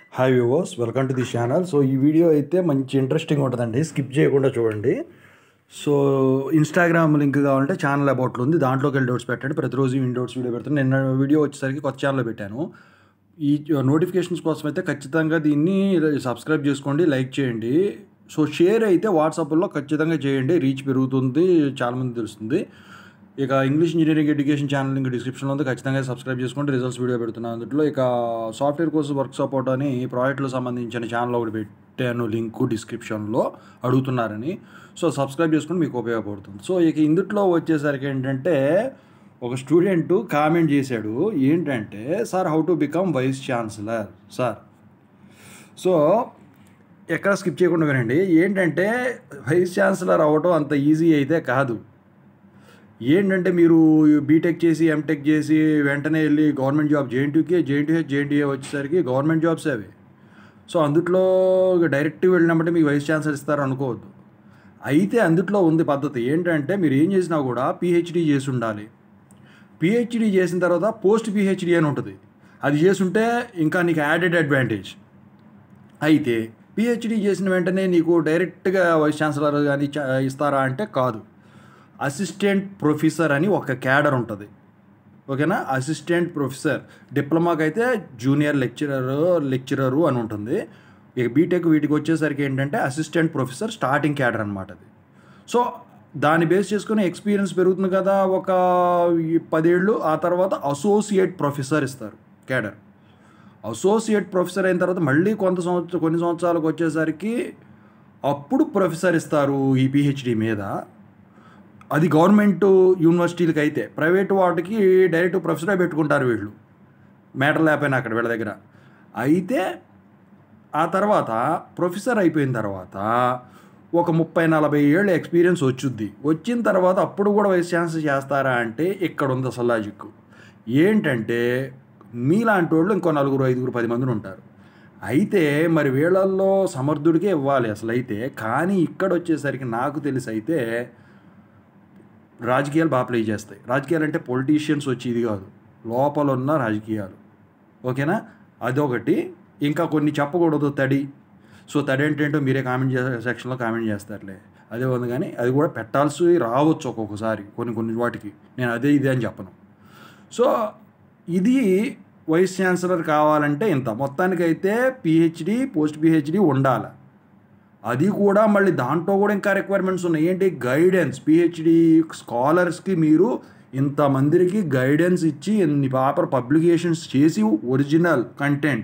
hi viewers welcome to the channel so ఈ video అయితే మంచి ఇంట్రెస్టింగ్ ఉంటుందండి స్కిప్ చేయకుండా చూడండి సో ఇన్స్టాగ్రామ్ లింక్ కావాలంటే ఛానల్ అబౌట్లో ఉంది దాంట్లోకి వెళ్ళి డౌట్స్ పెట్టండి ప్రతిరోజు ఈ డౌట్స్ వీడియో పెడతాను నిన్న వీడియో వచ్చేసరికి కొత్త ఛానల్లో పెట్టాను ఈ నోటిఫికేషన్స్ కోసం అయితే ఖచ్చితంగా దీన్ని సబ్స్క్రైబ్ చేసుకోండి లైక్ చేయండి సో షేర్ అయితే వాట్సాప్లో ఖచ్చితంగా చేయండి రీచ్ పెరుగుతుంది చాలామంది తెలుస్తుంది ఇక English engineering education channel link డిస్క్రిప్షన్లో ఉంది ఖచ్చితంగా సబ్స్క్రైబ్ చేసుకోండి రిజల్ట్స్ వీడియో పెడుతున్నాను అందులో ఇక సాఫ్ట్వేర్ కోర్సు వర్క్ సపోర్ట్ అని ప్రాజెక్టులకు సంబంధించిన ఛానల్ ఒకటి పెట్టాను లింకు డిస్క్రిప్షన్లో అడుగుతున్నారని సో సబ్స్క్రైబ్ చేసుకుని మీకు ఉపయోగపడుతుంది సో ఇక ఇందుట్లో వచ్చేసరికి ఏంటంటే ఒక స్టూడెంట్ కామెంట్ చేశాడు ఏంటంటే sir how to become vice chancellor sir so ఎక్కడ స్కిప్ చేయకుండా వినండి ఏంటంటే వైస్ ఛాన్సలర్ అవ్వటం అంత ఈజీ అయితే కాదు ఏంటంటే మీరు బీటెక్ చేసి ఎంటెక్ చేసి వెంటనే వెళ్ళి government job JNTUK JNTUH JNTUA వచ్చేసరికి గవర్నమెంట్ జాబ్స్ అవి సో అందుట్లో డైరెక్ట్ వెళ్ళినప్పుడు మీకు వైస్ ఛాన్సలర్ ఇస్తారు అనుకోవద్దు అయితే అందుట్లో ఉంది పద్ధతి ఏంటంటే మీరు ఏం చేసినా కూడా పిహెచ్డీ చేసి ఉండాలి పిహెచ్డీ చేసిన తర్వాత పోస్ట్ పిహెచ్డీ అని ఉంటుంది అది చేసుంటే ఇంకా నీకు యాడెడ్ అడ్వాంటేజ్ అయితే పిహెచ్డీ చేసిన వెంటనే నీకు డైరెక్ట్గా వైస్ ఛాన్సలర్ కానీ ఇస్తారా అంటే కాదు అసిస్టెంట్ ప్రొఫెసర్ అని ఒక క్యాడర్ ఉంటుంది ఓకేనా అసిస్టెంట్ ప్రొఫెసర్ డిప్లొమాకి అయితే జూనియర్ లెక్చరర్ లెక్చరరు అని ఉంటుంది ఇక బీటెక్ వీటికి వచ్చేసరికి ఏంటంటే అసిస్టెంట్ ప్రొఫెసర్ స్టార్టింగ్ క్యాడర్ అనమాట అది సో దాన్ని బేస్ చేసుకుని ఎక్స్పీరియన్స్ పెరుగుతుంది కదా ఒక పదేళ్ళు ఆ తర్వాత అసోసియేట్ ప్రొఫెసర్ ఇస్తారు క్యాడర్ అసోసియేట్ ప్రొఫెసర్ అయిన తర్వాత మళ్ళీ కొంత సంవత్సరం కొన్ని సంవత్సరాలకు వచ్చేసరికి అప్పుడు ప్రొఫెసర్ ఇస్తారు ఈ పిహెచ్డి మీద అది గవర్నమెంట్ యూనివర్సిటీలకి అయితే ప్రైవేట్ వాటికి డైరెక్ట్ ప్రొఫెసరే పెట్టుకుంటారు వీళ్ళు మ్యాటర్ లేకపోయినా అక్కడ వీళ్ళ దగ్గర అయితే ఆ తర్వాత ప్రొఫెసర్ అయిపోయిన తర్వాత ఒక ముప్పై నలభై ఏళ్ళ ఎక్స్పీరియన్స్ వచ్చుద్ది వచ్చిన తర్వాత అప్పుడు కూడా వైస్ ఛాన్సలర్ చేస్తారా అంటే ఇక్కడ ఉంది అసలు లాజిక్ ఏంటంటే మీలాంటి వాళ్ళు ఇంకో నలుగురు ఐదుగురు పది మందిని ఉంటారు అయితే మరి వీళ్ళల్లో సమర్థుడికే ఇవ్వాలి అసలు అయితే కానీ ఇక్కడ వచ్చేసరికి నాకు తెలిసి అయితే రాజకీయాలు బాగా ప్లే చేస్తాయి రాజకీయాలు అంటే పొలిటీషియన్స్ వచ్చి ఇది కాదు లోపల ఉన్న రాజకీయాలు ఓకేనా అదొకటి ఇంకా కొన్ని చెప్పకూడదు తడి సో తడి ఏంటంటో మీరే కామెంట్ చే సెక్షన్లో కామెంట్ చేస్తారులే అదే ఉంది కానీ అది కూడా పెట్టాల్సి రావచ్చు ఒక్కొక్కసారి కొన్ని కొన్ని వాటికి నేను అదే ఇదే అని చెప్పను సో ఇది వైస్ ఛాన్సలర్ కావాలంటే ఇంత మొత్తానికైతే పిహెచ్డి పోస్ట్ పిహెచ్డి ఉండాలి అది కూడా మళ్ళీ దాంట్లో కూడా ఇంకా రిక్వైర్మెంట్స్ ఉన్నాయి ఏంటి గైడెన్స్ పిహెచ్డి స్కాలర్స్కి మీరు ఇంతమందికి గైడెన్స్ ఇచ్చి ఇన్ని పేపర్ పబ్లికేషన్స్ చేసి ఒరిజినల్ కంటెంట్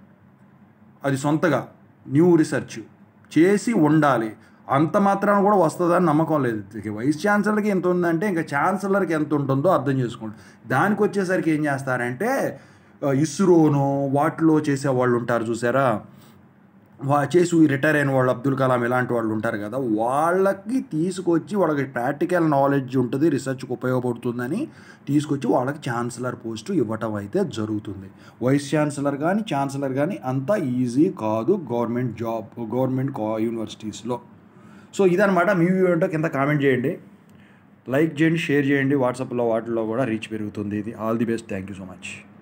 అది సొంతగా న్యూ రీసెర్చ్ చేసి ఉండాలి అంత మాత్రాన కూడా వస్తుందని నమ్మకం లేదు ఇక వైస్ ఛాన్సలర్కి ఎంత ఉందంటే ఇంకా ఛాన్సలర్కి ఎంత ఉంటుందో అర్థం చేసుకోండి దానికి వచ్చేసరికి ఏం చేస్తారంటే ఇస్రోను వాటిలో చేసే వాళ్ళు ఉంటారు చూసారా వా చేసి రిటైర్ అయిన వాళ్ళు అబ్దుల్ కలాం ఇలాంటి వాళ్ళు ఉంటారు కదా వాళ్ళకి తీసుకొచ్చి వాళ్ళకి ప్రాక్టికల్ నాలెడ్జ్ ఉంటుంది రీసెర్చ్కి ఉపయోగపడుతుందని తీసుకొచ్చి వాళ్ళకి ఛాన్సలర్ పోస్టు ఇవ్వటం అయితే జరుగుతుంది వైస్ ఛాన్సలర్ కానీ ఛాన్సలర్ కానీ అంత ఈజీ కాదు గవర్నమెంట్ జాబ్ గవర్నమెంట్ యూనివర్సిటీస్లో సో ఇదనమాట మీ వ్యూ ఏంటో కింద కామెంట్ చేయండి లైక్ చేయండి షేర్ చేయండి వాట్సాప్లో వాటిల్లో కూడా రీచ్ పెరుగుతుంది ఇది all the best thank you so much